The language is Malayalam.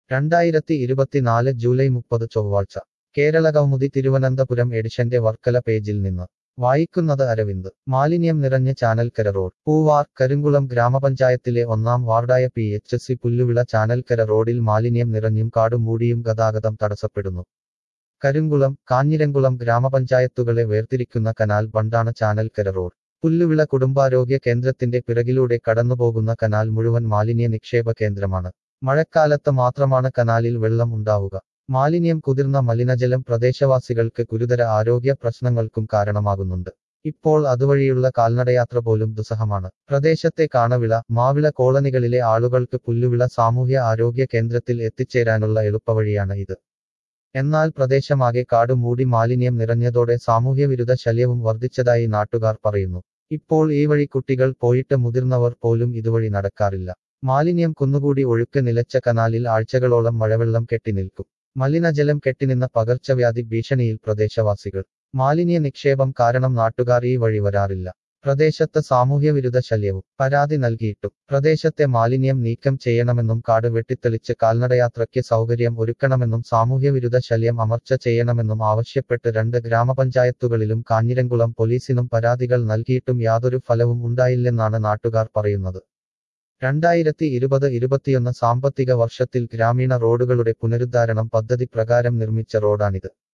രണ്ടായിരത്തി ഇരുപത്തിനാല് ജൂലൈ മുപ്പത് ചൊവ്വാഴ്ച കേരള കൗമുദി തിരുവനന്തപുരം എഡിഷന്റെ വർക്കല പേജിൽ നിന്ന് വായിക്കുന്നത് അരവിന്ദ് മാലിന്യം നിറഞ്ഞ ചാനൽക്കര റോഡ് പൂവാർ കരിങ്കുളം ഗ്രാമപഞ്ചായത്തിലെ ഒന്നാം വാർഡായ P H C Pulluvila Chanalkara റോഡിൽ മാലിന്യം നിറഞ്ഞും കാടുമൂടിയും ഗതാഗതം തടസ്സപ്പെടുന്നു കരിങ്കുളം കാഞ്ഞിരംകുളം ഗ്രാമപഞ്ചായത്തുകളെ വേർതിരിക്കുന്ന കനാൽ ബണ്ടാണ് ചാനൽക്കര റോഡ് പുല്ലുവിള കുടുംബാരോഗ്യ കേന്ദ്രത്തിന്റെ പിറകിലൂടെ കടന്നുപോകുന്ന കനാൽ മുഴുവൻ മാലിന്യ നിക്ഷേപ കേന്ദ്രമാണ് മഴക്കാലത്ത് മാത്രമാണ് കനാലിൽ വെള്ളം ഉണ്ടാവുക മാലിന്യം കുതിർന്ന മലിനജലം പ്രദേശവാസികൾക്ക് ഗുരുതര ആരോഗ്യ പ്രശ്നങ്ങൾക്കും കാരണമാകുന്നുണ്ട് ഇപ്പോൾ അതുവഴിയുള്ള കാൽനടയാത്ര പോലും ദുസ്സഹമാണ് പ്രദേശത്തെ കാണവിള മാവിള കോളനികളിലെ ആളുകൾക്ക് പുല്ലുവിള സാമൂഹ്യ ആരോഗ്യ കേന്ദ്രത്തിൽ എത്തിച്ചേരാനുള്ള എളുപ്പവഴിയാണ് ഇത് എന്നാൽ പ്രദേശമാകെ കാട് മൂടി മാലിന്യം നിറഞ്ഞതോടെ സാമൂഹ്യവിരുദ്ധ ശല്യവും വർദ്ധിച്ചതായി നാട്ടുകാർ പറയുന്നു ഇപ്പോൾ ഈ വഴി കുട്ടികൾ പോയിട്ട് മുതിർന്നവർ പോലും ഇതുവഴി നടക്കാറില്ല മാലിന്യം കുന്നുകൂടി ഒഴുക്ക് നിലച്ച കനാലിൽ ആഴ്ചകളോളം മഴവെള്ളം കെട്ടിനിൽക്കും മലിനജലം കെട്ടിനിന്ന പകർച്ചവ്യാധി ഭീഷണിയിൽ പ്രദേശവാസികൾ മാലിന്യ നിക്ഷേപം കാരണം നാട്ടുകാർ ഈ വഴി വരാറില്ല പ്രദേശത്ത് സാമൂഹ്യവിരുദ്ധ ശല്യവും പരാതി നൽകിയിട്ടും പ്രദേശത്തെ മാലിന്യം നീക്കം ചെയ്യണമെന്നും കാട് വെട്ടിത്തെളിച്ച് കാൽനടയാത്രയ്ക്ക് സൗകര്യം ഒരുക്കണമെന്നും സാമൂഹ്യവിരുദ്ധ ശല്യം അമർച്ച ചെയ്യണമെന്നും ആവശ്യപ്പെട്ട് രണ്ട് ഗ്രാമപഞ്ചായത്തുകളിലും കാഞ്ഞിരംകുളം പോലീസിനും പരാതികൾ നൽകിയിട്ടും യാതൊരു ഫലവും ഉണ്ടായില്ലെന്നാണ് നാട്ടുകാർ പറയുന്നത് രണ്ടായിരത്തി ഇരുപത് ഇരുപത്തിയൊന്ന് സാമ്പത്തിക വർഷത്തിൽ ഗ്രാമീണ റോഡുകളുടെ പുനരുദ്ധാരണം പദ്ധതി പ്രകാരം നിർമ്മിച്ച റോഡാണിത്